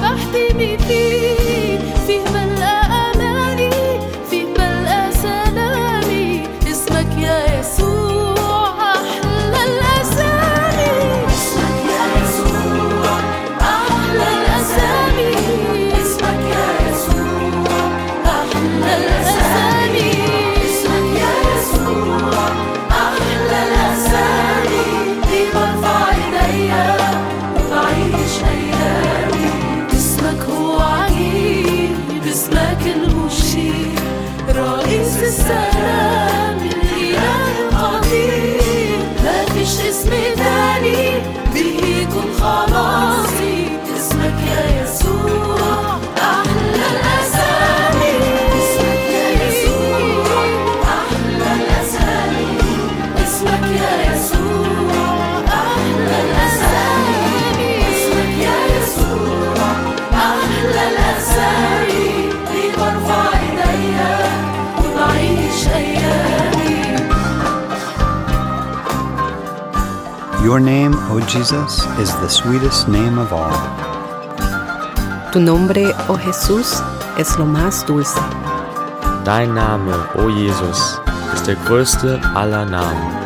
بحتمي فيه فيه ملقى أماني فيه ملقى سلامي اسمك يا يسوع أحلى الأسامي اسمك يا يسوع أحلى الأسامي اسمك يا يسوع أحلى الأسامي اسمك يا يسوع أحلى الأسامي دي برفع إيديا وبعيش أيامي اسمك هو عجيب اسمك المشير رئيس السلام الإله القدير مفيش اسم تاني به يكون خلاصي اسمك يا يسوع أحلى الأسامي اسمك يا يسوع أحلى الأسامي اسمك يا يسوع أحلى الأسامي اسمك يا يسوع أحلى الأسامي دي برفع إيديا وبعيش أيامي Your name, O Jesus, is the sweetest name of all. Tu nombre, oh Jesús, es lo más dulce. Dein Name, o Jesus, ist der größte aller Namen.